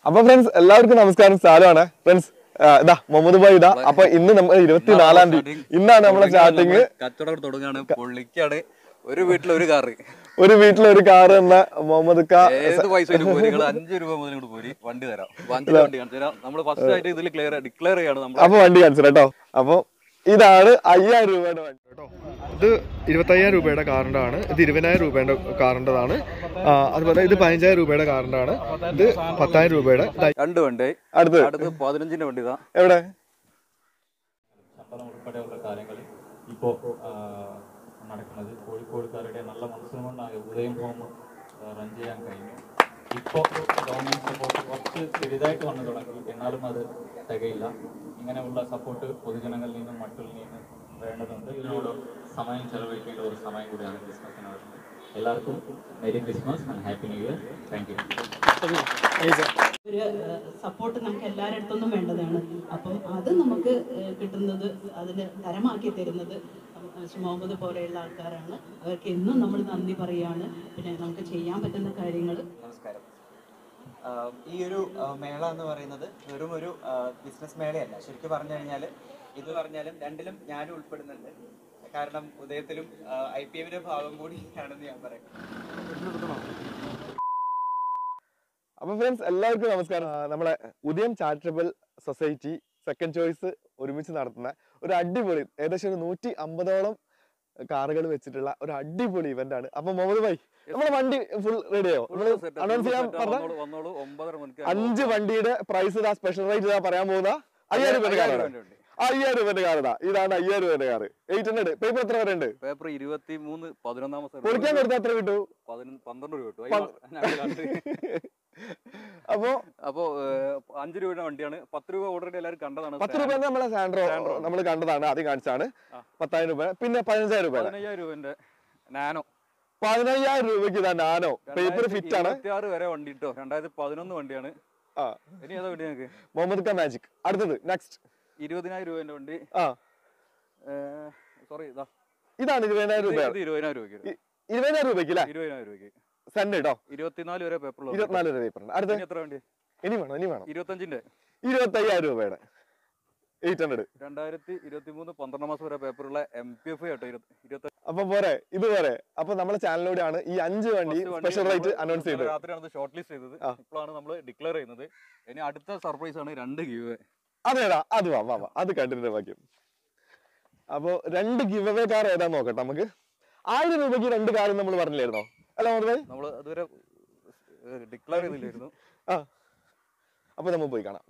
അപ്പൊ ഫ്രണ്ട്സ് എല്ലാവർക്കും നമസ്കാരം സാലുമാണ് ഫ്രണ്ട്സ് ഇതാ മുഹമ്മദ് ഭായ് ഇതാ അപ്പൊ ഇന്ന് നമ്മൾ ഇരുപത്തിനാലാം തീയതി ഇന്നാണ് നമ്മളെ സ്റ്റാർട്ടിങ് കച്ചവടം തുടങ്ങാണ് പൊള്ളിക്കാണ് ഒരു വീട്ടിൽ ഒരു കാറ് ഒരു വീട്ടിൽ ഒരു കാറ് എന്ന മുഹമ്മദ് ക ഏത് പൈസ പോരി നിങ്ങൾ അഞ്ച് രൂപ മുതൽ ഇങ്ങോട്ട് പോരി വണ്ടി തരാം അപ്പൊ അഞ്ച് വണ്ടി കാണിച്ചു തരാം നമ്മൾ ഫസ്റ്റ് ആയിട്ട് ഇതിൽ ക്ലിയർ ഡിക്ലെയർ ചെയ്യാണ് നമ്മൾ അപ്പൊ വണ്ടി കാണിച്ചു കേട്ടോ അപ്പൊ ഇതാണ് അയ്യായിരം രൂപയുടെ വണ്ടി കേട്ടോ ഇത് ഇരുപത്തയ്യായിരം രൂപയുടെ കാറിൻ്റെ ആണ് ഇത് ഇരുപതിനായിരം രൂപയുടെ കാറിൻ്റെതാണ് അതുപോലെ ഇത് പതിനഞ്ചായിരം രൂപയുടെ കാറിൻ്റെ ആണ് ഇത് പത്തായിരം രൂപയുടെ ദാ രണ്ട് വണ്ടി അടുത്ത് അടുത്ത് പതിനഞ്ചിന്റെ വണ്ടി ഇതാ എവിടെ ശമ്പളം ഉൾപ്പെടെയുള്ള കാര്യങ്ങൾ ഇപ്പോൾ നടക്കുന്നത് കോഴിക്കോടുകാരുടെ നല്ല മനസ്സും കൊണ്ടാണ് ഉദയം ഹോം റൺ ചെയ്യാൻ കഴിഞ്ഞു ഇപ്പോൾ ഗവൺമെൻറ് സപ്പോർട്ട് കുറച്ച് ചെറുതായിട്ട് വന്നു തുടങ്ങി എന്നാലും അത് തികയില്ല ഇങ്ങനെയുള്ള സപ്പോർട്ട് പൊതുജനങ്ങളിൽ നിന്നും മറ്റുള്ള നിന്നും വേണ്ടതുണ്ട് ഇതിനോട് സമയം ചെലവഴിക്കേണ്ട ഒരു സമയം കൂടിയാണ് ക്രിസ്മസിന് വരുന്നത് എല്ലാവർക്കും merry Christmas and happy new year thank you ഒരു സപ്പോർട്ട് നമുക്ക് എല്ലാവരുടെ വേണ്ടതാണ് അപ്പം അത് നമുക്ക് ഏഹ്, കിട്ടുന്നത് അതിന് തരമാക്കി തരുന്നത് ശ്രീ മുഹമ്മദ് പോലെയുള്ള ആൾക്കാരാണ് അവർക്ക് എന്നും നമ്മൾ നന്ദി പറയുകയാണ് പിന്നെ നമുക്ക് ചെയ്യാൻ പറ്റുന്ന കാര്യങ്ങൾ നമസ്കാരം ആഹ് ഈ ഒരു ആഹ് മേള എന്ന് പറയുന്നത് വെറും ഒരു ബിസിനസ് മേളയല്ല ശരിക്കും പറഞ്ഞു കഴിഞ്ഞാൽ ഇത് പറഞ്ഞാലും രണ്ടിലും ഞാനും ഉൾപ്പെടുന്നുണ്ട് കാരണം ഉദയത്തിലും ഐ പി എമ്മിന്റെ ഭാഗം കൂടിയാണെന്ന് ഞാൻ പറയും അപ്പൊ ഫ്രണ്ട്സ് എല്ലാവർക്കും നമസ്കാരം ആ, നമ്മളെ ഉദയം ചാരിറ്റബിൾ സൊസൈറ്റി സെക്കൻഡ് ചോയ്സ് ഒരുമിച്ച് നടത്തുന്ന ഒരു അടിപൊളി ഏകദേശം ഒരു നൂറ്റി അമ്പതോളം കാറുകൾ വെച്ചിട്ടുള്ള ഒരു അടിപൊളി ഇവന്റ് ആണ് അപ്പൊ മുഹമ്മദ് ഭായ് നമ്മുടെ വണ്ടി ഫുൾ റെഡിയോ അനൗൺസ് ചെയ്യാൻ പറഞ്ഞ വന്നോളൂ വന്നോളൂ ഒമ്പതര മണിക്ക് അഞ്ച് വണ്ടിയുടെ പ്രൈസ് ഇതാ സ്പെഷ്യൽ റേറ്റ് ഇതാ പറയാൻ പോകുന്ന അയ്യായിരം രൂപയുടെ കാറാണ് ഉണ്ട് അയ്യായിരം രൂപയുടെ കാർ ഇതാ ഇതാണ് അയ്യായിരം രൂപയുടെ കാർ എയ്റ്റ് ഹൺഡ്രഡ് പേപ്പർ എത്ര വരെ ഉണ്ട് പേപ്പർ ഇരുപത്തി മൂന്ന് പതിനൊന്നാം പൊളിക്കാൻ കൊടുത്താൽ എത്ര കിട്ടും പതിനൊന്ന് പന്ത്രണ്ട് രൂപ കിട്ടും അതിന് ഞങ്ങൾ കണ്ട്. അപ്പൊ അപ്പോ ഏഹ്, അഞ്ച് രൂപയുടെ വണ്ടിയാണ് പത്ത് രൂപ ഓൾറെഡി എല്ലാവരും കണ്ടതാണ് പത്ത് രൂപ നമ്മളെ സാൻഡ്രോ സാൻഡ്രോ. നമ്മൾ കണ്ടതാണ് ആദ്യം കാണിച്ചാണ് ആ. പത്തായിരം രൂപ പിന്നെ പതിനഞ്ചായിരം രൂപ പതിനയ്യായിരം രൂപന്റെ നാനോ പതിനയ്യായിരം രൂപയ്ക്ക് ഇതാ നാനോ പേപ്പർ ഫിറ്റ് ആണ് ഇരുപത്തിയാറ് വരെ വണ്ടി കിട്ടോ രണ്ടായിരത്തി പതിനൊന്ന് വണ്ടിയാണ് ആ ഇനി ഏതാ വണ്ടി ഞങ്ങൾക്ക് മുഹമ്മദ് ക മാജിക് അടുത്തത് നെക്സ്റ്റ് ഇരുപതിനായിരം രൂപന്റെ വണ്ടി ആ സോറി ഇതാ ഇതാണ് ഇരുപതിനായിരം രൂപ ഇത് ഇരുപതിനായിരം രൂപയ്ക്ക് ഇ- ഇരുപതിനായിരം രൂപയ്ക്ക് അല്ലേ ഇരുപതിനായിരം രൂപയ്ക്ക് സെന്റ് കേട്ടോ ഇരുപത്തിനാല് വരെ പേപ്പർ ഇരുപത്തിനാല് രൂപ പേപ്പർ ഉണ്ട് അടുത്ത് ഇനി എത്ര വണ്ടി ഇനി വേണം ഇനി വേണം ഇരുപത്തഞ്ചിന്റെ ഇരുപത്തയ്യായിരം രൂപയുടെ എയ്റ്റ് ഹൺഡ്രഡ് രണ്ടായിരത്തി ഇരുപത്തി മൂന്ന് പന്ത്രണ്ടാം മാസം വരെ പേപ്പറുള്ള എം പി എഫ് കേട്ടോ ഇരുപത്തി അപ്പൊ പോരെ ഇത് പോരെ അപ്പൊ നമ്മളെ ചാനലിലൂടെയാണ് ഈ അഞ്ച് വണ്ടി സ്പെഷ്യൽ റേറ്റ് അനൗൺസ് ചെയ്തത് രാത്രിയാണ് ഷോർട്ട് ലിസ്റ്റ് ചെയ്തത് ആ. ഇപ്പോഴാണ് നമ്മൾ ഡിക്ലെയർ ചെയ്യുന്നത് ഇനി അടുത്ത സർപ്രൈസ് ആണ് രണ്ട് ഗീവ് അതേടാ അത് വാ വാ വാ അത് കണ്ടിട്ട് ബാക്കി അപ്പോ രണ്ട് ഗിവ് അവേ കാർ ഏതാ നോക്കട്ടെ നമുക്ക് ആയിരം രൂപയ്ക്ക് രണ്ട് കാറും നമ്മൾ പറഞ്ഞില്ലായിരുന്നോ അല്ല മുഹമ്മദ് ഭായ് നമ്മൾ അതുവരെ ഡിക്ലെയർ ചെയ്തില്ലായിരുന്നു ആ അപ്പൊ നമ്മൾ പോയി കാണാം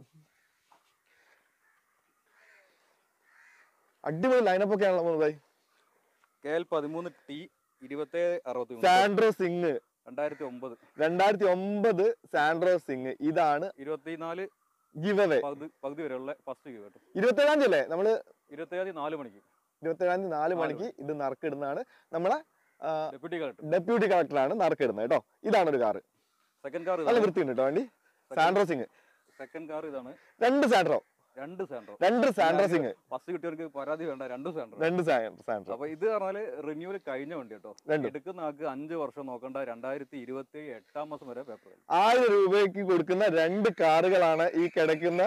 അടിപൊളി ലൈനപ്പ് ഒക്കെ ആണല്ലോ മുഹമ്മദ് ഭായ് കെ എൽ പതിമൂന്ന് ടി ഇരുപത്തേഴ് അറുപത്തി മൂന്ന് സാൻഡ്രോ സിംഗ് രണ്ടായിരത്തി ഒമ്പത് രണ്ടായിരത്തി ഒമ്പത് സാൻഡ്രോ സിംഗ് ഇതാണ് ഇരുപത്തിനാല് ഗിവ് അവേ പകുതി പകുതി വരെയുള്ള ഫസ്റ്റ് ഗീവ് കേട്ടോ ഇരുപത്തേഴാം തീയതി അല്ലേ നമ്മള് ഇരുപത്തേഴ് നാല് മണിക്ക് ഇരുപത്തേഴാം തീയതി നാല് മണിക്ക് ഇത് നറുക്കിടുന്നതാണ് നമ്മളെ ഡെപ്യൂട്ടി കളക്ടർ ഡെപ്യൂട്ടി കളക്ടറാണ് നറുക്കിടുന്നത് കേട്ടോ ഇതാണ് ഒരു കാറ് സെക്കൻഡ് കാർ നല്ല വൃത്തിയുണ്ട് കേട്ടോ വണ്ടി സാൻഡ്രോ സിംഗ് സെക്കൻഡ് കാർ ഇതാണ് രണ്ട് സാൻഡ്രോ രണ്ട് സാൻഡ്രോ രണ്ട് സാൻഡ്രോ സിംഗ് ഫസ്റ്റ് കിട്ടിയവർക്ക് പരാതി വേണ്ട രണ്ട് സാൻഡ്രോ രണ്ട് സാ- സാൻഡ്രോ അപ്പൊ ഇത് പറഞ്ഞാല് റിന്യൂവൽ കഴിഞ്ഞ വണ്ടി കേട്ടോ രണ്ടും. എടുക്കുന്ന ആൾക്ക് അഞ്ച് വർഷം നോക്കണ്ട രണ്ടായിരത്തി ഇരുപത്തി എട്ടാം മാസം വരെ പേപ്പർ ആയിരം രൂപയ്ക്ക് കൊടുക്കുന്ന രണ്ട് കാറുകളാണ് ഈ കിടക്കുന്ന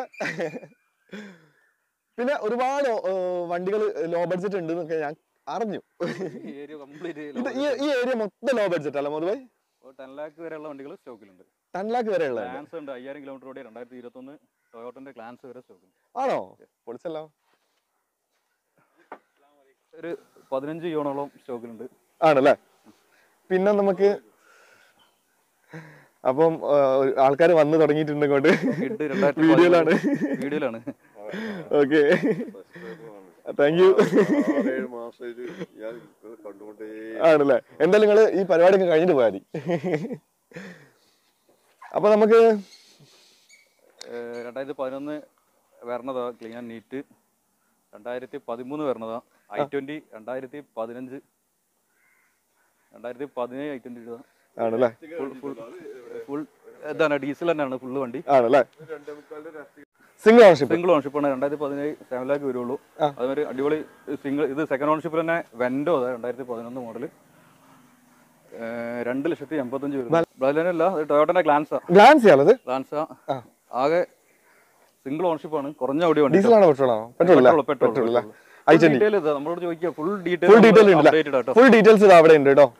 പിന്നെ ഒരുപാട് വണ്ടികൾ ലോ ബഡ്ജറ്റ് ഉണ്ട് എന്നൊക്കെ ഞാൻ അറിഞ്ഞു ഏരിയ കംപ്ലീറ്റ് ഇത് ഈ ഈ ഏരിയ മൊത്തം ലോ ബഡ്ജറ്റ് അല്ല മധുബായി ടെൻ ലാക്ക് വരെയുള്ള വണ്ടികൾ സ്റ്റോക്കിലുണ്ട് ടെൻ ലാക്ക് വരെ ഉള്ളത് ക്ലാൻസ് ഉണ്ട് അയ്യായിരം കിലോമീറ്റർ ഓടി രണ്ടായിരത്തി ഇരുപത്തി ഒന്ന് ടൊയോട്ടന്റെ ക്ലാൻസ് വരെ സ്റ്റോക്കുണ്ട് ആണോ പൊളിച്ചല്ലോ ഒരു പതിനഞ്ച് യോണോളം സ്റ്റോക്കിലുണ്ട് ആണല്ലേ പിന്നെ നമുക്ക് അപ്പം ആൾക്കാർ വന്ന് തുടങ്ങിയിട്ടുണ്ട് ഇങ്ങോട്ട് കിഡ് രണ്ടായിരത്തി വീഡിയോയിലാണ് വീഡിയോയിലാണ് ഓക്കെ താങ്ക് യു ആറേഴ് മാസമായിട്ട് ഞാൻ ഇത് കണ്ടുകൊണ്ടേ ആണല്ലേ എന്തായാലും നിങ്ങൾ ഈ പരിപാടിയൊക്കെ കഴിഞ്ഞിട്ട് പോയാൽ മതി അപ്പൊ നമുക്ക് ഏഹ് രണ്ടായിരത്തി പതിനൊന്ന് വരണതാ ക്ലീൻ ആൻഡ് നീറ്റ് രണ്ടായിരത്തി പതിമൂന്ന് വരണതാ ഐ ട്വന്റി രണ്ടായിരത്തി പതിനഞ്ച് രണ്ടായിരത്തി പതിനേഴ് ഐ ട്വന്റി ഇതാ ആണല്ലേ ഫുൾ ഫുൾ ഫുൾ ഇതാണ് ഡീസൽ തന്നെയാണ് ഫുള്ള് വണ്ടി ആണല്ലേ സിംഗിൾ ഓണർഷിപ്പ് സിംഗിൾ ഓണർഷിപ്പ് ആണ് രണ്ടായിരത്തി പതിനേഴ് സെവൻ ലാക്ക് വരുള്ളൂ ആ. അതുമാതിരി അടിപൊളി സിംഗിൾ ഇത് സെക്കൻഡ് ഓണർഷിപ്പ് തന്നെ വെൻഡോ അതാ രണ്ടായിരത്തി പതിനൊന്ന് മോഡൽ രണ്ട് ലക്ഷത്തി എൺപത്തഞ്ച് വരുന്നു ബ്ലൈലനല്ല ടൊയോട്ടന്റെ ഗ്ലാൻസാ ഗ്ലാൻസ് ചെയ്യാലത് ഗ്ലാൻസ ആകെ സിംഗിൾ ഓണർഷിപ്പ് ആണ് കുറഞ്ഞ ഓടി വണ്ടി ഡീസൽ ആണോ പെട്രോൾ ആണോ പെട്രോൾ അല്ലേ പെട്രോൾ പെട്രോൾ അല്ലേ ഫുൾ ഐ ട്വന്റി ഡീറ്റെയിൽ ഇത് നമ്മളോട് ചോദിക്കുക ഫുൾ ഫുൾ ഡീറ്റെയിൽ ഡീറ്റെയിൽ ഉണ്ട് അപ്ഡേറ്റഡ് ആട്ടോ ഫുൾ ഡീറ്റെയിൽസ് ഇത് അവിടെ ഉണ്ട് കേട്ടോ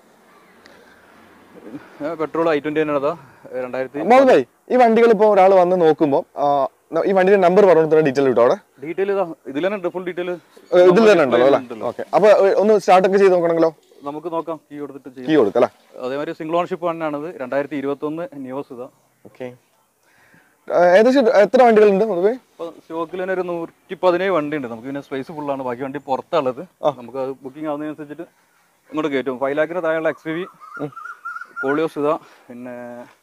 പെട്രോൾ ഐ ട്വന്റി തന്നെയാണ് അതാ രണ്ടായിരത്തി മോഹൻ ഭായി ഈ വണ്ടികൾ ഇപ്പോൾ ഒരാൾ വന്ന് നോക്കുമ്പോൾ ഈ വണ്ടിയുടെ നമ്പർ പറഞ്ഞു ഡീറ്റെയിൽ കിട്ടോ അവിടെ ഡീറ്റെയിൽ ഇതാ ഇതിൽ തന്നെ ഉണ്ട് ഫുൾ ഡീറ്റെയിൽ ഏ, ഇതിൽ തന്നെ ഉണ്ടല്ലോ അല്ലേ ഓക്കെ അപ്പൊ ഏ, ഒന്ന് സ്റ്റാർട്ട് ഒക്കെ ചെയ്ത് നോക്കണമെങ്കിലോ നമുക്ക് നോക്കാം കീ കൊടുത്തിട്ട് കീ ചെയ്യാം കൊടുക്കാം അല്ലേ അതേമാതിരി സിംഗിൾ ഓണർഷിപ്പ് തന്നെയാണത് രണ്ടായിരത്തി ഇരുപത്തി ഒന്ന് നിയോസ് ഇതാ ഓക്കെ ഏകദേശം എത്ര വണ്ടികളുണ്ട് പൊതുവെ ഇപ്പൊ സ്റ്റോക്കിൽ തന്നെ ഒരു നൂറ്റി പതിനേഴ് വണ്ടി ഉണ്ട് നമുക്ക് പിന്നെ സ്പേസ് ഫുള്ളാണ് ബാക്കി വണ്ടി പുറത്തുള്ളത് നമുക്ക് അത് ബുക്കിംഗ് ആവുന്നതിനനുസരിച്ചിട്ട് ഇങ്ങോട്ട് കയറ്റും ഫൈവ് ലാഖിന് താഴെയുള്ള എക്സ് വി കോളിയോസ് ഇതാ പിന്നെ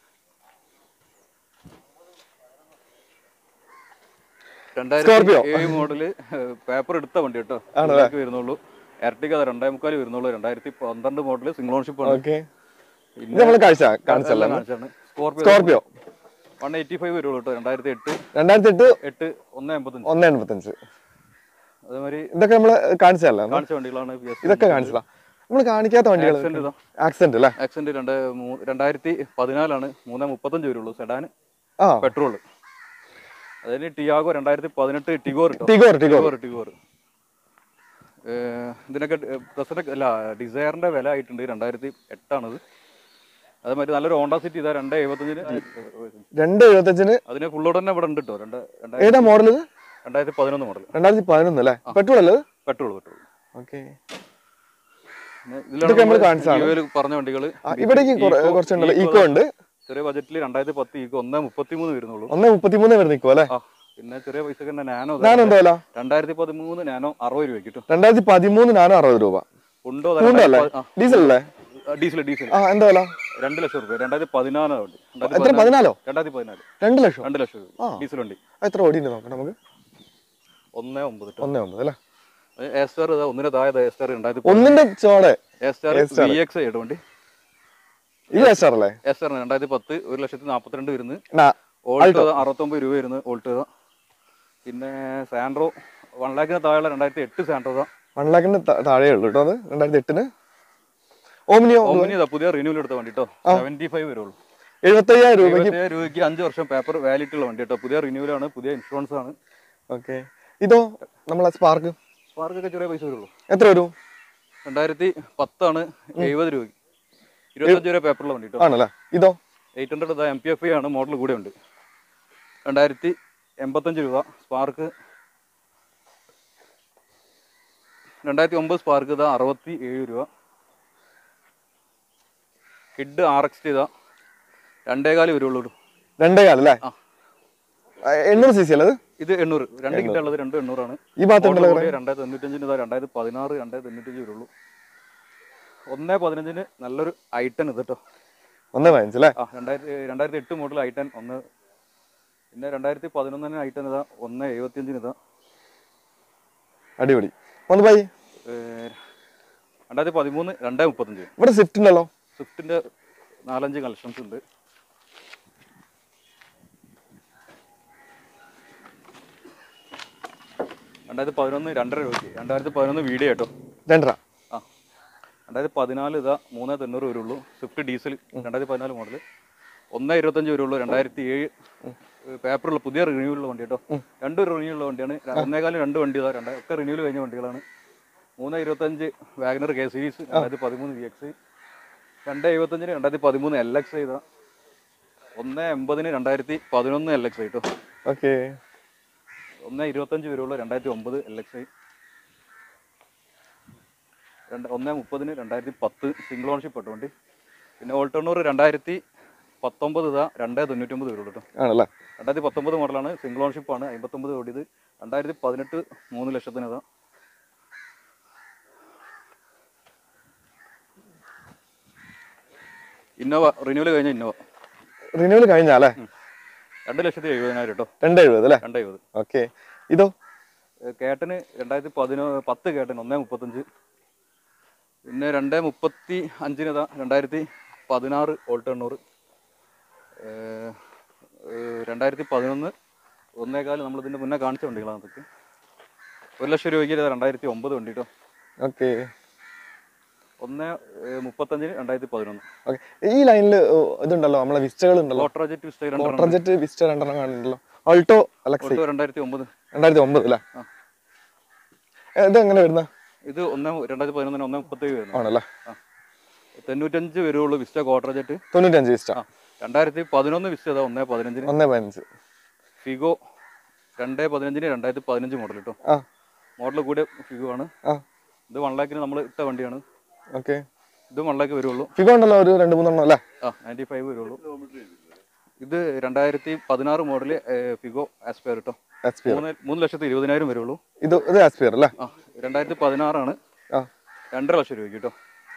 രണ്ടായിരത്തി Scorpio. ഏഴ് മോഡല് പേപ്പർ എടുത്ത വണ്ടി കേട്ടോ ഇതിലേക്ക് വരുന്നുള്ളൂ എർട്ടിക രണ്ടേ മുക്കാൽ വരുന്നുള്ളൂ രണ്ടായിരത്തി പന്ത്രണ്ട് മോഡല് സിംഗിൾ ഓൺഷിപ്പ് ആണ് ഓക്കെ ഇത് നമ്മൾ കാഴ്ച കാണിച്ചല്ലേ Scorpio Scorpio one eighty five വരുള്ളൂ കേട്ടോ രണ്ടായിരത്തി എട്ട് രണ്ടായിരത്തി എട്ട് എട്ട് ഒന്ന് എൺപത്തഞ്ച് ഒന്ന് എൺപത്തഞ്ച് അതേമാതിരി ഇതൊക്കെ നമ്മൾ കാണിച്ചതല്ലേ കാണിച്ച വണ്ടികളാണ് ഇതൊക്കെ കാണിച്ചതാ നമ്മൾ കാണിക്കാത്ത വണ്ടികൾ ആക്സെന്റ് ഇതാ ആക്സിഡന്റ് അല്ലേ ആക്സെന്റ് രണ്ട് മൂ- രണ്ടായിരത്തി പതിനാലാണ് മൂന്ന് മുപ്പത്തഞ്ച് വരുള്ളൂ സെഡാൻ ആ പെട്രോൾ അതിന് ടിയാഗോ രണ്ടായിരത്തി പതിനെട്ട് ടിഗോർ കേട്ടോ ടിഗോർ ടിഗോർ ടിഗോർ ടിഗോർ ഏഹ് ഇതിനൊക്കെ പ്രസന്റ് അല്ല ഡിസയറിന്റെ വില ആയിട്ടുണ്ട് രണ്ടായിരത്തി എട്ടാണത് അതേമാതിരി നല്ലൊരു ഹോണ്ട സിറ്റി ഇതാ രണ്ട് എഴുപത്തഞ്ചിന് രണ്ട് എഴുപത്തഞ്ചിന് അതിന് ഫുള്ളോട് തന്നെ ഇവിടെ ഉണ്ട് കേട്ടോ രണ്ട് ഏതാ രണ്ടായിരത്തി മോഡൽ ഇത് രണ്ടായിരത്തി പതിനൊന്ന് മോഡൽ രണ്ടായിരത്തി പതിനൊന്ന് അല്ലേ പെട്രോൾ അല്ലേ പെട്രോൾ പെട്രോൾ ഓക്കെ പിന്നെ ഇതൊക്കെ നമ്മള് ഇതിലാണ് കാണിച്ചതാണ്. ജിയോയില് പറഞ്ഞ വണ്ടികള് ഇവിടേക്ക് കുറെ- ഈക്കോ- കുറച്ചുണ്ടല്ലോ ഈക്കോ ഈക്കോ ഉണ്ട് ചെറിയ ബജറ്റിൽ രണ്ടായിരത്തി പത്ത് ഈക്കോ ഒന്നേ മുപ്പത്തി മൂന്ന് വരുന്നുള്ളൂ ഒന്ന് മുപ്പത്തിമൂന്ന് വരെ നിൽക്കും അല്ലേ ആ പിന്നെ ചെറിയ പൈസക്ക് തന്നെ നാനോ നാനോ എന്തോ വില രണ്ടായിരത്തി പതിമൂന്ന് നാനോ അറുപത് രൂപ കിട്ടും രണ്ടായിരത്തി പതിമൂന്ന് നാനോ അറുപത് രൂപ ഉണ്ടോ ഉണ്ടോ അല്ലേ ഡീസൽ അല്ലേ ഡീസൽ ഡീസൽ ആ എന്താ വില രണ്ട് ലക്ഷം രൂപ രണ്ടായിരത്തി പതിനാലോ വണ്ടി എത്ര പതിനാലോ രണ്ടായിരത്തി പതിനാല് രണ്ട് ലക്ഷം രണ്ട് ലക്ഷം ആ. രൂപ ഡീസൽ വണ്ടി ആ, എത്ര ഓടിയുണ്ട് നോക്കാം നമുക്ക് ഒന്നേ ഒമ്പത് ട്ടോ. ഒന്നേ ഒമ്പത് അല്ലേ എ സ്റ്റാർ ഇതാ ഒന്നിന് താഴെ എ സ്റ്റാർ രണ്ടായിരത്തി ഒന്നിന്റെ ചോടെ A star A-Star. V X ആയിട്ട് വണ്ടി ഇത് എസ്റ്റാർ അല്ലേ എ സ്റ്റാർ രണ്ടായിരത്തി പത്ത് ഒരു ലക്ഷത്തി നാൽപ്പത്തിരണ്ട് വരുന്നത് നാ- ഓൾട്ടോ അറുപത്തൊമ്പത് രൂപ വരുന്നത് ഓൾട്ടോ പിന്നെ സാൻഡ്രോ വൺ ലാഖിന് താഴെയുള്ള രണ്ടായിരത്തി എട്ട് സാൻഡ്രോ വൺ ലാഖിന് താഴെ ഉള്ളൂ കേട്ടോ അത് രണ്ടായിരത്തി എട്ടിന് ഓമിനിയോ ഓമിനി ഇതാ പുതിയ റിന്യൂവൽ എടുത്ത വണ്ടി കേട്ടോ സെവന്റി ഫൈവ് വരുള്ളൂ എഴുപത്തയ്യായിരം രൂപയ്ക്ക് എഴുപത്തിയേഴ് രൂപയ്ക്ക് അഞ്ച് വർഷം പേപ്പർ വാലിറ്റി ഉള്ള വണ്ടി കേട്ടോ പുതിയ റിന്യൂവൽ ആണ് പുതിയ ഇൻഷുറൻസ് ആണ് ഓക്കെ ഇതോ നമ്മളെ സ്പാർക്ക് സ്പാർക്കൊക്കെ ചെറിയ പൈസ വരുള്ളൂ എത്ര വരും രണ്ടായിരത്തി പത്താണ് എഴുപത് രൂപയ്ക്ക് ഇരുപത്തഞ്ച് രൂപ പേപ്പറുള്ള വണ്ടി കേട്ടോ ആണല്ലേ ഇതോ eight hundred M P F ആണ് മോഡൽ കൂടെ ഉണ്ട് രണ്ടായിരത്തി എൺപത്തഞ്ച് രൂപ സ്പാർക്ക് രണ്ടായിരത്തി ഒമ്പത് സ്പാർക്ക് ഇതാ അറുപത്തി ഏഴ് രൂപ കിഡ് ആർ എക്സ് ഇതാ രണ്ടേകാല് വരുള്ളൂ രണ്ടേ കാലല്ലേ ആ. എണ്ണൂറ് സി സി അല്ലേ അത് ഇത് എണ്ണൂറ് രണ്ട് കിഡ് ഉള്ളത് രണ്ട് എണ്ണൂറാണ് ഈ ഭാഗത്ത് മോഡൽ ഉണ്ടല്ലോ കൂടിയ രണ്ടായിരത്തി തൊണ്ണൂറ്റഞ്ചിന് ഇതാ രണ്ടായിരത്തി പതിനാറ് രണ്ടായിരത്തി തൊണ്ണൂറ്റഞ്ച് വരുള്ളൂ ഒന്നേ പതിനഞ്ചിന് നല്ലൊരു ഐട്ടൻ ഇത് കേട്ടോ ഒന്നേ പതിനഞ്ച് അല്ലേ ആ രണ്ടായിരത്തി രണ്ടായിരത്തി എട്ട് മോഡൽ ഐ ടെൻ ഒന്ന് പിന്നെ രണ്ടായിരത്തി പതിനൊന്നിന് ഐ ടെൻ ഇതാ ഒന്ന് എഴുപത്തിയഞ്ചിന് ഇതാ അടിപൊളി ഒന്ന് ബൈ ഏർ, രണ്ടായിരത്തി പതിമൂന്ന് രണ്ടേ മുപ്പത്തഞ്ച് ഇവിടെ സ്വിഫ്റ്റ് ഉണ്ടല്ലോ സ്വിഫ്റ്റിന്റെ നാലഞ്ച് കളക്ഷൻസ് ഉണ്ട് രണ്ടായിരത്തി പതിനൊന്ന് രണ്ടര രൂപയ്ക്ക് രണ്ടായിരത്തി പതിനൊന്ന് വീഡിയോ കേട്ടോ രണ്ടര ആ രണ്ടായിരത്തി പതിനാല് ഇതാ മൂന്ന് തൊണ്ണൂറ് വരുള്ളൂ സ്വിഫ്റ്റ് ഡീസൽ രണ്ടായിരത്തി പതിനാല് മോഡൽ ഒന്ന് ഇരുപത്തഞ്ച് വരുള്ളൂ രണ്ടായിരത്തി ഏഴ് പേപ്പറുള്ള പുതിയ റിന്യൂവലുള്ള വണ്ടി കേട്ടോ രണ്ട് റിന്യൂവലുള്ള വണ്ടിയാണ് ര- ഒന്നേകാലം രണ്ട് വണ്ടി ഇതാ രണ്ട് ഒക്കെ റിന്യൂവൽ കഴിഞ്ഞ വണ്ടികളാണ് മൂന്ന് ഇരുപത്തഞ്ച് വാഗനർ കെ സീരീസ് രണ്ടായിരത്തി പതിമൂന്ന് വി എക്സ് രണ്ട് എഴുപത്തഞ്ചിന് രണ്ടായിരത്തി പതിമൂന്ന് എൽ എക്സ് ഇതാ ഒന്ന് എൺപതിന് രണ്ടായിരത്തി പതിനൊന്ന് എൽ എക്സ് കേട്ടോ ഓക്കെ ഒന്ന് ഇരുപത്തഞ്ച് വരുള്ളൂ രണ്ടായിരത്തി ഒമ്പത് എൽ എക്സ് ഐ രണ്ട് ഒന്ന് മുപ്പതിന് രണ്ടായിരത്തി പത്ത് സിംഗിൾ ഓൺഷിപ്പ് കേട്ടോ വണ്ടി പിന്നെ ഓൾട്ടോണൂർ രണ്ടായിരത്തി പത്തൊമ്പത് ഇതാ രണ്ടേ തൊണ്ണൂറ്റൊമ്പത് വരുള്ളൂ കേട്ടോ ആണല്ലേ രണ്ടായിരത്തി പത്തൊമ്പത് മോഡലാണ് സിംഗിൾ ഓൺഷിപ്പ് ആണ് അമ്പത്തൊമ്പത് ഓടിയത് രണ്ടായിരത്തി പതിനെട്ട് മൂന്ന് ലക്ഷത്തിന് ഇതാ ഇന്നോവ റിന്യൂവൽ കഴിഞ്ഞ ഇന്നോവ റിന്യൂവൽ കഴിഞ്ഞാലേ രണ്ട് ലക്ഷത്തി എഴുപതിനായിരം കേട്ടോ രണ്ട് എഴുപത് അല്ലേ രണ്ട് എഴുപത് ഓക്കെ ഇതോ ഏഹ് കേട്ടന് രണ്ടായിരത്തി പതിനോ പത്ത് കേട്ടൻ ഒന്നേ മുപ്പത്തഞ്ച് പിന്നെ രണ്ടേ മുപ്പത്തി അഞ്ചിന് ഇതാ രണ്ടായിരത്തി പതിനാറ് ഓൾട്ടെണ്ണൂറ് രണ്ടായിരത്തി പതിനൊന്ന് ഒന്നേകാല് നമ്മളിതിൻ്റെ മുന്നേ കാണിച്ച വണ്ടികളാണ് അതൊക്കെ ഒരു ലക്ഷം രൂപയ്ക്ക് ഇതാ രണ്ടായിരത്തി ഒമ്പത് വണ്ടി കേട്ടോ ഓക്കെ ഒന്ന് ഏഹ്, മുപ്പത്തഞ്ചിന് രണ്ടായിരത്തി പതിനൊന്ന് ഓക്കെ ഈ ലൈനിൽ ഇതുണ്ടല്ലോ നമ്മളെ വിസ്റ്റകൾ ഉണ്ടല്ലോ ഓട്ടോജറ്റ് വിസ്റ്റ വാട്ടർ ജെറ്റ് വിസ്റ്റ രണ്ടെണ്ണം കാണുന്നുണ്ടല്ലോ ഓൾട്ടോ അലക്സി രണ്ടായിരത്തി ഒമ്പത് രണ്ടായിരത്തി ഒമ്പത് അല്ലേ ആ. ഇത് എങ്ങനെ വരുന്ന ഇത് ഒന്ന് രണ്ടായിരത്തി പതിനൊന്നിന് ഒന്ന് മുപ്പത്തേഴ് വരുന്നു ആണല്ലേ ആ തൊണ്ണൂറ്റഞ്ച് വരുള്ളൂ വിസ്റ്റ ഓട്ടോജറ്റ് തൊണ്ണൂറ്റഞ്ച് വിസ്റ്റ ആ രണ്ടായിരത്തി പതിനൊന്ന് വിസ്റ്റ അതാ ഒന്നേ പതിനഞ്ചിന് ഒന്നേ പതിനഞ്ച് ഫിഗോ രണ്ടേ പതിനഞ്ചിന് രണ്ടായിരത്തി പതിനഞ്ച് മോഡൽ കേട്ടോ ആ മോഡൽ കൂടിയ ഫിഗോ ആണ് ആ ഇത് വൺ ലാക്കിന് നമ്മൾ ഇട്ട വണ്ടിയാണ് ഓക്കെ ഇത് വൺ ലാക്ക് വരുള്ളൂ ഫിഗോ ഉണ്ടല്ലോ ഒരു രണ്ട് മൂന്നെണ്ണം അല്ലേ ആ നയൻറ്റി ഫൈവ് വരുള്ളൂ ഇത് രണ്ടായിരത്തി പതിനാറ് മോഡല് ഫിഗോ ആസ്പയർ കേട്ടോ ആസ്പിയർ മൂന്ന് മൂന്ന് ലക്ഷത്തി ഇരുപതിനായിരം വരുള്ളൂ ഇത് ഇത് ആസ്പിയർ അല്ലേ ആ രണ്ടായിരത്തി പതിനാറാണ് ആ രണ്ടര ലക്ഷം രൂപയ്ക്ക് കേട്ടോ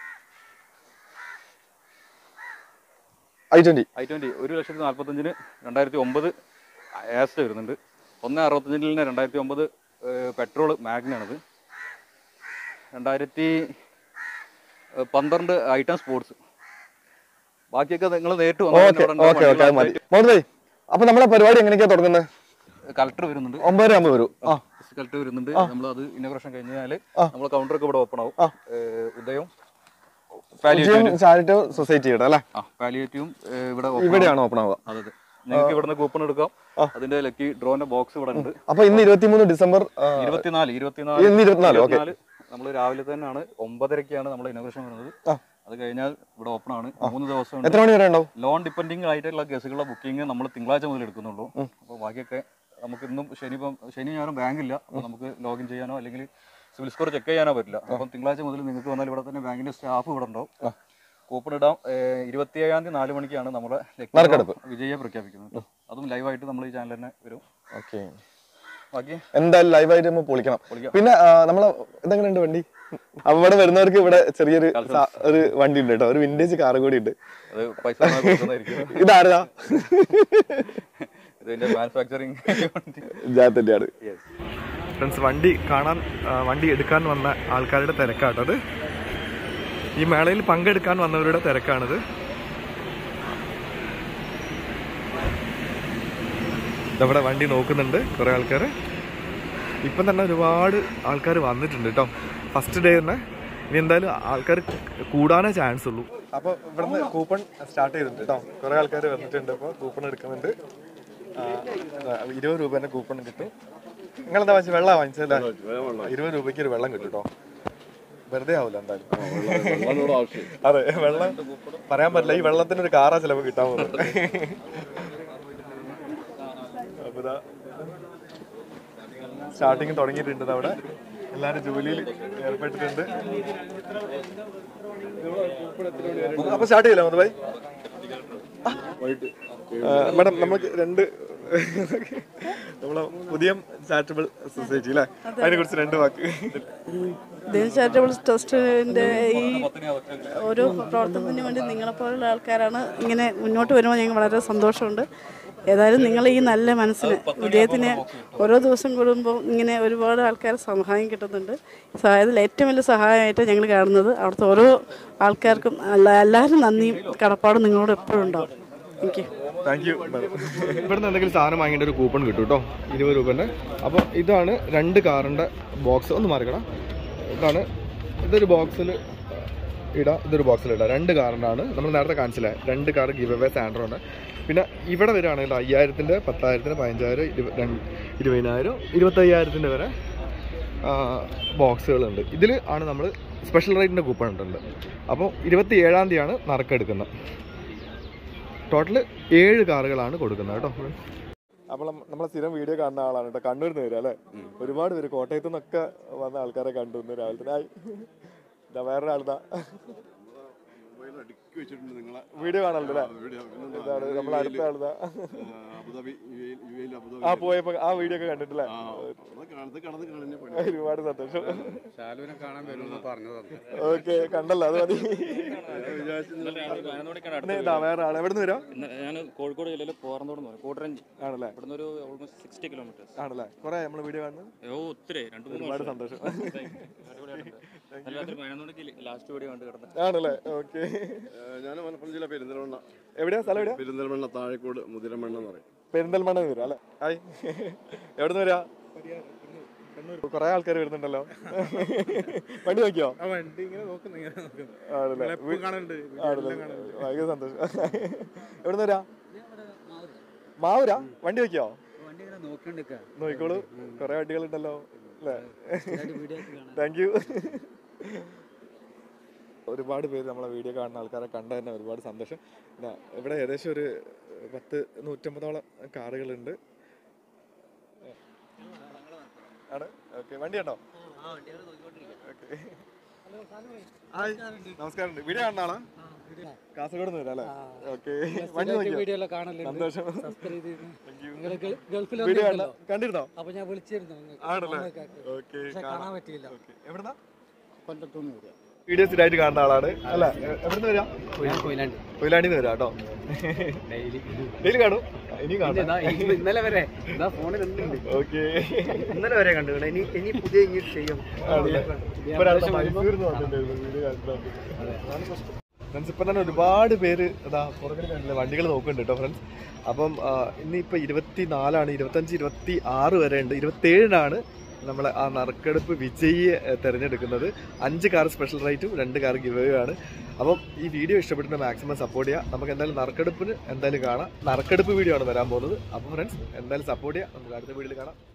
ഐ ട്വന്റി ഐ ട്വൻറ്റി ഒരു ലക്ഷത്തി നാൽപ്പത്തഞ്ചിന് രണ്ടായിരത്തി ഒമ്പത് ആസ്റ്റ് വരുന്നുണ്ട് ഒന്ന് അറുപത്തഞ്ചിന് രണ്ടായിരത്തി ഒമ്പത് പെട്രോൾ മാഗ്നാണിത് രണ്ടായിരത്തി ഏഹ്, പന്ത്രണ്ട് ഐറ്റം സ്പോർട്സ് ബാക്കിയൊക്കെ നിങ്ങൾ നേരിട്ട് ഓക്കെ ഓക്കെ ഓക്കെ അത് മതി മോഹൻ ഭായി അപ്പൊ നമ്മളെ പരിപാടി എങ്ങനെയൊക്കെയാ തുടങ്ങുന്നത് കളക്ടർ വരുന്നുണ്ട് ഒമ്പതര ആകുമ്പോൾ വരും ആ കളക്ടർ വരുന്നുണ്ട് നമ്മൾ അത് ഇനോഗ്രേഷൻ കഴിഞ്ഞാൽ ആ. നമ്മൾ കൗണ്ടറൊക്കെ ഇവിടെ ഓപ്പൺ ആവും ആ. ഏഹ്, ഉദയം വിജയം ചാരിറ്റബിൾ സൊസൈറ്റിയുടെ അല്ലേ ആ പാലിയേറ്റീവും ഇവിടെ open ഇവിടെയാണ് ഓപ്പൺ ആവുക അതെ അതെ നിങ്ങൾക്ക് ഇവിടുന്ന് കൂപ്പൺ എടുക്കാം അതിന്റെ ലക്കി ഡ്രോന്റെ ബോക്സ് ഇവിടെ ഉണ്ട് അപ്പൊ ഇന്ന് ഇരുപത്തിമൂന്ന് ഡിസംബർ ആ, ഇരുപത്തിനാല് ഇരുപത്തിനാല് ഇന്ന് ഇരുപത്തിനാല്, okay. നമ്മൾ രാവിലെ തന്നെയാണ് ഒമ്പതരക്കാണ് നമ്മൾ ഇനോഗ്രേഷൻ വരുന്നത് ആ. അത് കഴിഞ്ഞാൽ ഇവിടെ ഓപ്പൺ ആണ് മൂന്ന് ദിവസം ഉണ്ട് എത്ര മണി വരെ ഉണ്ടാവും ലോൺ ഡിപ്പെൻഡിങ് ആയിട്ടുള്ള കേസുകളുടെ ബുക്കിംഗ് നമ്മൾ തിങ്കളാഴ്ച മുതൽ എടുക്കുന്നുള്ളൂ അപ്പോൾ ബാക്കിയൊക്കെ നമുക്ക് ഇന്നും ശനി ഇപ്പം ശനി ഞാനും ബാങ്കില്ല അപ്പോൾ നമുക്ക് ലോഗിൻ ചെയ്യാനോ അല്ലെങ്കിൽ സിവിൽ സ്കോർ ചെക്ക് ചെയ്യാനോ പറ്റില്ല അപ്പം തിങ്കളാഴ്ച മുതൽ നിങ്ങൾക്ക് വന്നാൽ ഇവിടെ തന്നെ ബാങ്കിന്റെ സ്റ്റാഫ് ഇവിടെ ഉണ്ടാവും കൂപ്പൺ ഇടാം ഇരുപത്തിയേഴാം തീയതി നാല് മണിക്കാണ് നമ്മുടെ ലക്കി നറുക്കെടുപ്പ്. വിജയെ പ്രഖ്യാപിക്കുന്നത് കേട്ടോ. അതും ലൈവായിട്ട് നമ്മൾ ഈ ചാനൽ തന്നെ വരും ഓക്കെ ബാക്കി എന്തായാലും ലൈവായിട്ട് നമ്മൾ പൊളിക്കണം പൊളിക്കാം. പിന്നെ ആ, നമ്മളെ ഇതെങ്ങനെയുണ്ട് വണ്ടി അപ്പൊ ഇവിടെ വരുന്നവർക്ക് ഇവിടെ ചെറിയൊരു സ- ഒരു വണ്ടി ഉണ്ട് കേട്ടോ ഒരു വിന്റേജ് കാർ കൂടി ഉണ്ട് അത് പൈസ തന്നാൽ കൊടുക്കുന്നതായിരിക്കും ഇതാരതാ ഇതിന്റെ മാനുഫാക്ചറിങ് ജാത്ത് തന്നെയാണ് ഫ്രണ്ട്സ് വണ്ടി കാണാൻ ആ, വണ്ടി എടുക്കാൻ വന്ന ആൾക്കാരുടെ തിരക്കാട്ടത് ഈ മേളയിൽ പങ്കെടുക്കാൻ വന്നവരുടെ തിരക്കാണിത് ഇതവിടെ വണ്ടി നോക്കുന്നുണ്ട് കുറെ ആൾക്കാർ ഇപ്പം തന്നെ ഒരുപാട് ആൾക്കാർ വന്നിട്ടുണ്ട് കേട്ടോ ഫസ്റ്റ് ഡേ തന്നെ ഇനി എന്തായാലും ആൾക്കാർ കൂടാനേ ചാൻസ് ഉള്ളൂ അപ്പോൾ ഇവിടുന്ന് കൂപ്പൺ സ്റ്റാർട്ട് ചെയ്തിട്ടുണ്ട് കേട്ടോ കുറെ ആൾക്കാർ വന്നിട്ടുണ്ട് അപ്പോൾ കൂപ്പൺ എടുക്കുന്നുണ്ട് ആ, ഇരുപത് രൂപേൻ്റെ കൂപ്പൺ കിട്ടും നിങ്ങളെന്താ വാങ്ങിച്ചത് വെള്ളം വാങ്ങിച്ചല്ലേ ഇരുപത് രൂപയ്ക്ക് ഒരു വെള്ളം കിട്ടും കേട്ടോ വെറുതെ ആവില്ല എന്തായാലും അതെ വെള്ളം പറയാൻ പറ്റില്ല ഈ വെള്ളത്തിന് ഒരു കാറാ ചിലവ് കിട്ടാൻ പോകുന്നത് അപ്പൊ ഇതാ സ്റ്റാർട്ടിങ് തുടങ്ങിയിട്ടുണ്ട് അവിടെ എല്ലാരും ജോലിയിൽ ഏർപ്പെട്ടിട്ടുണ്ട് അപ്പൊ സ്റ്റാർട്ട് ചെയ്യില്ല മധുബായി മാഡം നമുക്ക് രണ്ട് നമ്മളെ പുതിയ ചാരിറ്റബിൾ സൊസൈറ്റി അല്ലേ അതിനെ കുറിച്ച് രണ്ട് വാക്ക് ദീൻ ചാരിറ്റബിൾ ട്രസ്റ്റിന്റെ ഈ ഓരോ പ്രവർത്തനത്തിന് വേണ്ടി നിങ്ങളെപ്പോലുള്ള ആൾക്കാരാണ് ഇങ്ങനെ മുന്നോട്ട് വരുമ്പോൾ ഞങ്ങൾക്ക് വളരെ സന്തോഷമുണ്ട് ഏതായാലും നിങ്ങൾ ഈ നല്ല മനസ്സിന് വിജയത്തിന് ഓരോ ദിവസം കൂടുമ്പോൾ ഇങ്ങനെ ഒരുപാട് ആൾക്കാർ സഹായം കിട്ടുന്നുണ്ട് സഹായത്തിൽ ഏറ്റവും വലിയ സഹായമായിട്ട് ഞങ്ങൾ കാണുന്നത് അവിടുത്തെ ഓരോ ആൾക്കാർക്കും എല്ലാ- എല്ലാവരും നന്ദിയും കടപ്പാടും നിങ്ങളോട് എപ്പോഴും ഉണ്ടാവും താങ്ക് യു താങ്ക് യു ഇവിടുന്ന് എന്തെങ്കിലും സാധനം വാങ്ങിയിട്ട് ഒരു കൂപ്പൺ കിട്ടും കേട്ടോ ഇരുപത് രൂപൻ്റെ അപ്പോൾ ഇതാണ് രണ്ട് കാറിൻ്റെ ബോക്സ് ഒന്ന് മാറിക്കണം ഇതാണ് ഇതൊരു ബോക്സിൽ ഇടാം ഇതൊരു ബോക്സിൽ ഇടാം രണ്ട് കാറിനാണ് നമ്മൾ നേരത്തെ കാണിച്ചില്ലേ രണ്ട് കാർ ഗിവ് അവേ സാൻഡ്രോണ് പിന്നെ ഇവിടെ വരികയാണെങ്കിൽ അയ്യായിരത്തിൻ്റെ പത്തായിരത്തിന് പതിനഞ്ചായിരം ഇരുപ രണ്ട് ഇരുപതിനായിരം ഇരുപത്തയ്യായിരത്തിൻ്റെ വരെ ബോക്സുകളുണ്ട് ഇതിൽ ആണ് നമ്മൾ സ്പെഷ്യൽ റേറ്റിൻ്റെ കൂപ്പൺ ഉണ്ട് അപ്പോൾ ഇരുപത്തി ഏഴാം തീയതിയാണ് നറുക്കെടുക്കുന്നത് ടോട്ടൽ ഏഴ് കാറുകളാണ് കൊടുക്കുന്നത് കേട്ടോ അപ്പോൾ നമ്മളെ സ്ഥിരം വീഡിയോ കാണുന്ന ആളാണ് കേട്ടോ കണ്ണൂരിൽ നിന്ന് വരിക അല്ലേ ഒരുപാട് പേര് കോട്ടയത്തു നിന്നൊക്കെ വന്ന ആൾക്കാരെ കണ്ടു ഇന്ന് രാവിലെ തന്നെ ആയി ഇതാ വേറൊരാളിതാ അടുക്കി വെച്ചിട്ടുണ്ട് നിങ്ങളെ വീഡിയോ കാണലുണ്ട് അല്ലേ വീഡിയോ ഇതാണ് നമ്മളെ അടുത്ത ആളിതാ അബുദാബി യു എയിൽ അബുദാബി ആ പോയപ്പോ ആ വീഡിയോ ഒക്കെ കണ്ടിട്ടില്ലേ ആ അത് കാണത് കടന്ന് കളഞ്ഞ പണി ഒരുപാട് സന്തോഷം ശാലുവിനെ കാണാൻ വരുമെന്ന് പറഞ്ഞതാണ് ഓക്കെ കണ്ടല്ലോ അത് മതി പിന്നെ ഇതാ വേറെ ആൾ എവിടെ നിന്ന് വരാം ഞാൻ കോഴിക്കോട് ജില്ലയിൽ പോറന്തോട് എന്ന് പറയും കൂട്ടരഞ്ചി ആണല്ലേ ഇവിടുന്ന് ഒരു ഓൾമോസ്റ്റ് സിക്സ്റ്റി കിലോമീറ്റേഴ്സ് ആണല്ലേ കുറെ നമ്മൾ വീഡിയോ കാണുന്നത് ഓ ഒത്തിരി രണ്ട് മൂന്ന് ഒരുപാട് വർഷം സന്തോഷം അല്ലാതെ പതിനൊന്നോടേക്ക് ലാസ്റ്റ് വീഡിയോ കണ്ട് കിടന്നത് ആണല്ലേ ഓക്കെ ഞാൻ മലപ്പുറം ജില്ല പെരിന്തൽമണ്ണ എവിടെയാ സ്ഥലം എവിടെയാ പെരിന്തൽമണ്ണ താഴെക്കോട് മുതിരമണ്ണ എന്ന് പറയും പെരിന്തൽമണ്ണ വരാം അല്ലേ ഹായ് എവിടെ നിന്ന് വരാ കുറെ ആൾക്കാർ വരുന്നുണ്ടല്ലോ വണ്ടി നോക്കിയോ ആ വണ്ടി ഇങ്ങനെ നോക്കുന്നു ഇങ്ങനെ നോക്കുന്നു ആണല്ലേ നിങ്ങളെപ്പോഴും കാണലുണ്ട് ആണല്ലേ എല്ലാം കാണലുണ്ട് ഭയങ്കര സന്തോഷം എവിടെ വരാ മാവൂരാ വണ്ടി നോക്കിയോ വണ്ടി ഇങ്ങനെ നോക്കിണ്ടിരിക്കുക നോക്കിക്കോളൂ കുറെ വണ്ടികളുണ്ടല്ലോ അല്ലേ താങ്ക് യു ഒരുപാട് പേര് നമ്മളെ വീഡിയോ കാണുന്ന ആൾക്കാരെ കണ്ട തന്നെ ഒരുപാട് സന്തോഷം ഇതാ, ഇവിടെ ഏകദേശം ഒരു പത്ത് നൂറ്റമ്പതോളം കാറുകളുണ്ട് ആണ് ഓക്കെ വണ്ടി ഉണ്ടോ ഓക്കെ ഹായ് നമസ്കാരം വീഡിയോ കാണുന്ന ആളാ കാസർഗോഡ് നിന്ന് വരാം അല്ലേ ഓക്കെ വണ്ടി നോക്കിയോ സന്തോഷം ഗൾഫിൽ വീഡിയോ കണ്ട കണ്ടിരുന്നോ അപ്പൊ ഞാൻ വിളിച്ചിരുന്നു നിങ്ങൾക്ക്. ആണല്ലേ അമ്മയ്ക്കൊക്കെ. ഓക്കെ പക്ഷെ കാണാൻ പറ്റിയില്ല എവിടുന്നാ കൊല്ലത്തുനിന്ന് വരിക വീഡിയോ സ്ഥിരമായിട്ട് കാണുന്ന ആളാണ് അല്ല എവിടുന്ന് വരാം കൊയിലാണ്ടി കൊയിലാണ്ടിന്ന് വരാം കേട്ടോ ഡെയിലി ഡെയിലി കാണും ഇനി കാണും ഇന്നലെ വരെ ഇതാ ഫോണിൽ ഉണ്ട് ഓക്കെ ഇന്നലെ വരെ കണ്ടു ഇനി ഇനി പുതിയ ഇങ്ങനെ ചെയ്യും ഫ്രണ്ട്സ് ഇപ്പം തന്നെ ഒരുപാട് പേര് അതാ പുറകിൽ കണ്ടില്ല വണ്ടികൾ നോക്കുന്നുണ്ട് കേട്ടോ ഫ്രണ്ട്സ് അപ്പം ആ, ഇന്നിപ്പോൾ ഇരുപത്തി നാലാണ് ഇരുപത്തഞ്ച് ഇരുപത്തി ആറ് വരെ ഉണ്ട് ഇരുപത്തേഴിനാണ് നമ്മൾ ആ നറുക്കെടുപ്പ് വിജയിയെ ഏ, തിരഞ്ഞെടുക്കുന്നത് അഞ്ച് കാർ സ്പെഷ്യൽ റേറ്റും രണ്ട് കാർ ഗിവ് ആണ് അപ്പം ഈ വീഡിയോ ഇഷ്ടപ്പെട്ടിട്ട് മാക്സിമം സപ്പോർട്ട് ചെയ്യുക നമുക്ക് എന്തായാലും നറുക്കെടുപ്പിന് എന്തായാലും കാണാം നറുക്കെടുപ്പ് വീഡിയോ ആണ് വരാൻ പോകുന്നത് അപ്പോൾ ഫ്രണ്ട്സ് എന്തായാലും സപ്പോർട്ട് ചെയ്യുക നമുക്ക് അടുത്ത വീഡിയോയിൽ കാണാം